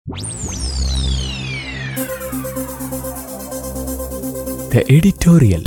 The editorial.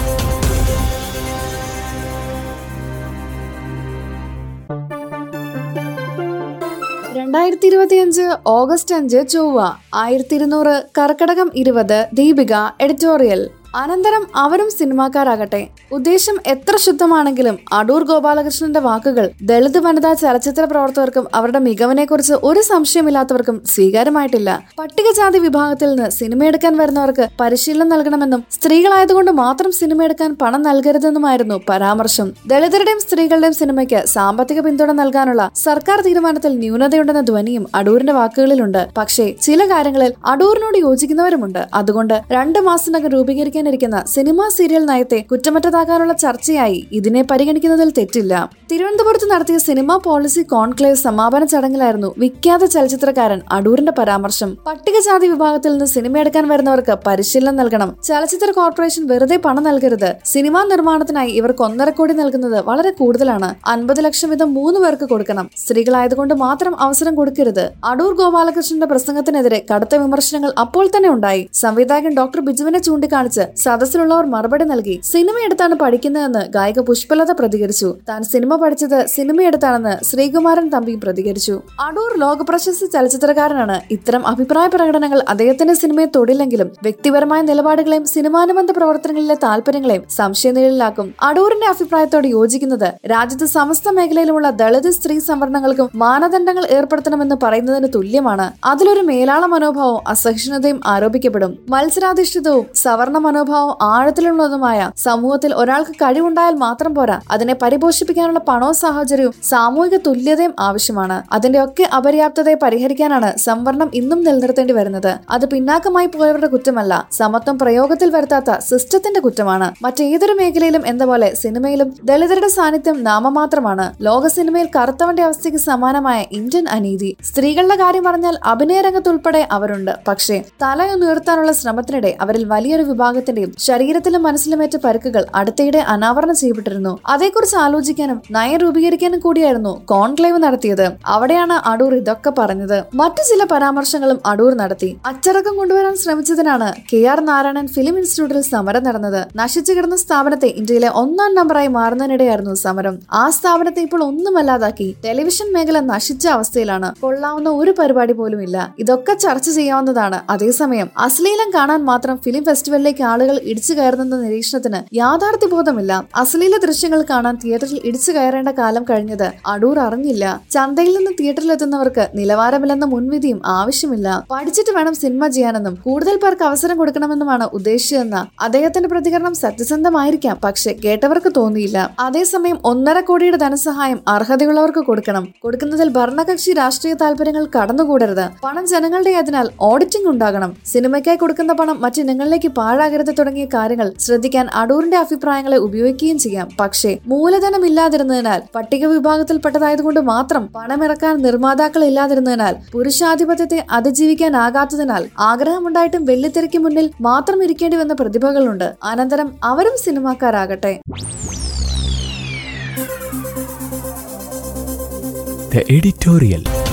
രണ്ടായിരത്തി ഇരുപത്തിയഞ്ച് August അഞ്ച് ചൊവ്വ ആയിരത്തി ഇരുന്നൂറ് കർക്കടകം ഇരുപത് ദീപിക എഡിറ്റോറിയൽ അനന്തരം അവരും സിനിമാക്കാരാകട്ടെ ഉദ്ദേശം എത്ര ശുദ്ധമാണെങ്കിലും അടൂർ ഗോപാലകൃഷ്ണന്റെ വാക്കുകൾ ദളിത് വനിതാ ചലച്ചിത്ര പ്രവർത്തകർക്കും അവരുടെ മികവിനെക്കുറിച്ച് ഒരു സംശയമില്ലാത്തവർക്കും സ്വീകാര്യമായിട്ടില്ല പട്ടികജാതി വിഭാഗത്തിൽ നിന്ന് സിനിമയെടുക്കാൻ വരുന്നവർക്ക് പരിശീലനം നൽകണമെന്നും സ്ത്രീകളായതുകൊണ്ട് മാത്രം സിനിമയെടുക്കാൻ പണം നൽകരുതെന്നുമായിരുന്നു പരാമർശം ദളിതരുടെയും സ്ത്രീകളുടെയും സിനിമയ്ക്ക് സാമ്പത്തിക പിന്തുണ നൽകാനുള്ള സർക്കാർ തീരുമാനത്തിൽ ന്യൂനതയുണ്ടെന്ന ധ്വനിയും അടൂരിന്റെ വാക്കുകളിലുണ്ട് പക്ഷേ ചില കാര്യങ്ങളിൽ അടൂരിനോട് യോജിക്കുന്നവരുമുണ്ട് അതുകൊണ്ട് രണ്ട് മാസത്തിനകം രൂപീകരിക്കാനിരിക്കുന്ന സിനിമാ സീരിയൽ നയത്തെ കുറ്റമറ്റതാക്കാനുള്ള ചർച്ചയായി ഇതിനെ പരിഗണിക്കുന്നതിൽ തെറ്റില്ല തിരുവനന്തപുരത്ത് നടത്തിയ സിനിമാ പോളിസി കോൺക്ലേവ് സമാപന ചടങ്ങിലായിരുന്നു വിഖ്യാത ചലച്ചിത്രകാരൻ അടൂരിന്റെ പരാമർശം പട്ടികജാതി വിഭാഗത്തിൽ നിന്ന് സിനിമയെടുക്കാൻ വരുന്നവർക്ക് പരിശീലനം നൽകണം ചലച്ചിത്ര കോർപ്പറേഷൻ വെറുതെ പണം നൽകരുത് സിനിമാ നിർമ്മാണത്തിനായി ഇവർക്ക് ഒന്നര കോടി നൽകുന്നത് വളരെ കൂടുതലാണ് അൻപത് ലക്ഷം വീതം മൂന്ന് പേർക്ക് കൊടുക്കണം സ്ത്രീകളായതുകൊണ്ട് മാത്രം അവസരം കൊടുക്കരുത് അടൂർ ഗോപാലകൃഷ്ണന്റെ പ്രസംഗത്തിനെതിരെ കടുത്ത വിമർശനങ്ങൾ അപ്പോൾ തന്നെ ഉണ്ടായി സംവിധായകൻ ഡോക്ടർ ബിജുവിനെ ചൂണ്ടിക്കാണിച്ച് സദസ്സിലുള്ളവർ മറുപടി നൽകി സിനിമയെടുത്താണ് പഠിക്കുന്നതെന്ന് ഗായിക പുഷ്പലത പ്രതികരിച്ചു താൻ സിനിമ പഠിച്ചത് സിനിമയെടുത്താണെന്ന് ശ്രീകുമാരൻ തമ്പിയും പ്രതികരിച്ചു അടൂർ ലോകപ്രശസ്ത ചലച്ചിത്രകാരനാണ് ഇത്തരം അഭിപ്രായ പ്രകടനങ്ങൾ അദ്ദേഹത്തിന്റെ സിനിമയെ തൊടില്ലെങ്കിലും വ്യക്തിപരമായ നിലപാടുകളെയും സിനിമാനുബന്ധ പ്രവർത്തനങ്ങളിലെ താല്പര്യങ്ങളെയും സംശയനിഴലിലാക്കും അടൂരിന്റെ അഭിപ്രായത്തോട് യോജിക്കുന്നത് രാജ്യത്ത് സമസ്ത മേഖലയിലുമുള്ള ദളിത് സ്ത്രീ സംവരണങ്ങൾക്കും മാനദണ്ഡങ്ങൾ ഏർപ്പെടുത്തണമെന്ന് പറയുന്നതിന് തുല്യമാണ് അതിലൊരു മേലാള മനോഭാവവും അസഹിഷ്ണുതയും ആരോപിക്കപ്പെടും മത്സരാധിഷ്ഠിതവും സവർണ മനോഭാവം ആഴത്തിലുള്ളതുമായ സമൂഹത്തിൽ ഒരാൾക്ക് കഴിവുണ്ടായാൽ മാത്രം പോരാ അതിനെ പരിപോഷിപ്പിക്കാനുള്ള പണവും സാഹചര്യവും സാമൂഹിക തുല്യതയും ആവശ്യമാണ് അതിന്റെ ഒക്കെ അപര്യാപ്തതയെ പരിഹരിക്കാനാണ് സംവരണം ഇന്നും നിലനിർത്തേണ്ടി വരുന്നത് അത് പിന്നാക്കമായി പോയവരുടെ കുറ്റമല്ല സമത്വം പ്രയോഗത്തിൽ വരുത്താത്ത സിസ്റ്റത്തിന്റെ കുറ്റമാണ് മറ്റേതൊരു മേഖലയിലും എന്ന പോലെ സിനിമയിലും ദളിതരുടെ സാന്നിധ്യം നാമമാത്രമാണ് ലോക സിനിമയിൽ കറുത്തവന്റെ അവസ്ഥയ്ക്ക് സമാനമായ ഇന്ത്യൻ അനീതി സ്ത്രീകളുടെ കാര്യം പറഞ്ഞാൽ അഭിനയ രംഗത്തുൾപ്പെടെ അവരുണ്ട് പക്ഷേ തലയൊന്നുയർത്താനുള്ള ശ്രമത്തിനിടെ അവരിൽ വലിയൊരു വിഭാഗത്തിന്റെയും ശരീരത്തിലും മനസ്സിലുമേറ്റ പരുക്കുകൾ അടുത്തയിടെ അനാവരണം ചെയ്യപ്പെട്ടിരുന്നു അതേക്കുറിച്ച് ആലോചിക്കാനും നയം രൂപീകരിക്കാനും കൂടിയായിരുന്നു കോൺക്ലേവ് നടത്തിയത് അവിടെയാണ് അടൂർ ഇതൊക്കെ പറഞ്ഞത് മറ്റു ചില പരാമർശങ്ങളും അടൂർ നടത്തി അച്ചടക്കം കൊണ്ടുവരാൻ ശ്രമിച്ചതിനാണ് കെ ആർ നാരായണൻ ഫിലിം ഇൻസ്റ്റിറ്റ്യൂട്ടിൽ സമരം നടന്നത് നശിച്ചു കിടന്ന സ്ഥാപനത്തെ ഇന്ത്യയിലെ ഒന്നാം നമ്പറായി മാറുന്നതിനിടെയായിരുന്നു സമരം ആ സ്ഥാപനത്തെ ഇപ്പോൾ ഒന്നുമല്ലാതാക്കി ടെലിവിഷൻ മേഖല നശിച്ച അവസ്ഥയിലാണ് കൊള്ളാവുന്ന ഒരു പരിപാടി പോലും ഇല്ല ഇതൊക്കെ ചർച്ച ചെയ്യാവുന്നതാണ് അതേസമയം അശ്ലീലം കാണാൻ മാത്രം ഫിലിം ഫെസ്റ്റിവലിലേക്ക് ആളുകൾ ഇടിച്ചു കയറുന്നെന്ന നിരീക്ഷണത്തിന് യാഥാർത്ഥ്യ ബോധമില്ല അശ്ലീല ദൃശ്യങ്ങൾ കാണാൻ തിയേറ്ററിൽ ഇടിച്ചു കയറേണ്ട കാലം കഴിഞ്ഞത് അടൂർ അറിഞ്ഞില്ല ചന്തയിൽ നിന്ന് തിയേറ്ററിലെത്തുന്നവർക്ക് നിലവാരമില്ലെന്ന മുൻവിധിയും ആവശ്യമില്ല പഠിച്ചിട്ട് വേണം സിനിമ ചെയ്യാനെന്നും കൂടുതൽ പേർക്ക് അവസരം കൊടുക്കണമെന്നുമാണ് ഉദ്ദേശിച്ചതെന്ന അദ്ദേഹത്തിന്റെ പ്രതികരണം സത്യസന്ധമായിരിക്കാം പക്ഷെ കേട്ടവർക്ക് തോന്നിയില്ല അതേസമയം ഒന്നര കോടിയുടെ ധനസഹായം അർഹതയുള്ളവർക്ക് കൊടുക്കണം കൊടുക്കുന്നതിൽ ഭരണകക്ഷി രാഷ്ട്രീയ താല്പര്യങ്ങൾ കടന്നുകൂടരുത് പണം ജനങ്ങളുടെ അതിനാൽ ഓഡിറ്റിംഗ് ഉണ്ടാകണം സിനിമയ്ക്കായി കൊടുക്കുന്ന പണം മറ്റിനങ്ങളിലേക്ക് പാഴാകരുത് തുടങ്ങിയ കാര്യങ്ങൾ ശ്രദ്ധിക്കാൻ അടൂരിന്റെ അഭിപ്രായങ്ങളെ ഉപയോഗിക്കുകയും ചെയ്യാം പക്ഷേ മൂലധനം ഇല്ലാതിരുന്നതിനാൽ പട്ടിക വിഭാഗത്തിൽപ്പെട്ടതായതുകൊണ്ട് മാത്രം പണമിറക്കാൻ നിർമ്മാതാക്കൾ ഇല്ലാതിരുന്നതിനാൽ പുരുഷാധിപത്യത്തെ അതിജീവിക്കാനാകാത്തതിനാൽ ആഗ്രഹമുണ്ടായിട്ടും വെള്ളിത്തിരയ്ക്ക് മുന്നിൽ മാത്രം ഇരിക്കേണ്ടി വന്ന പ്രതിഭകളുണ്ട് അനന്തരം അവരും സിനിമാക്കാരാകട്ടെ The editorial.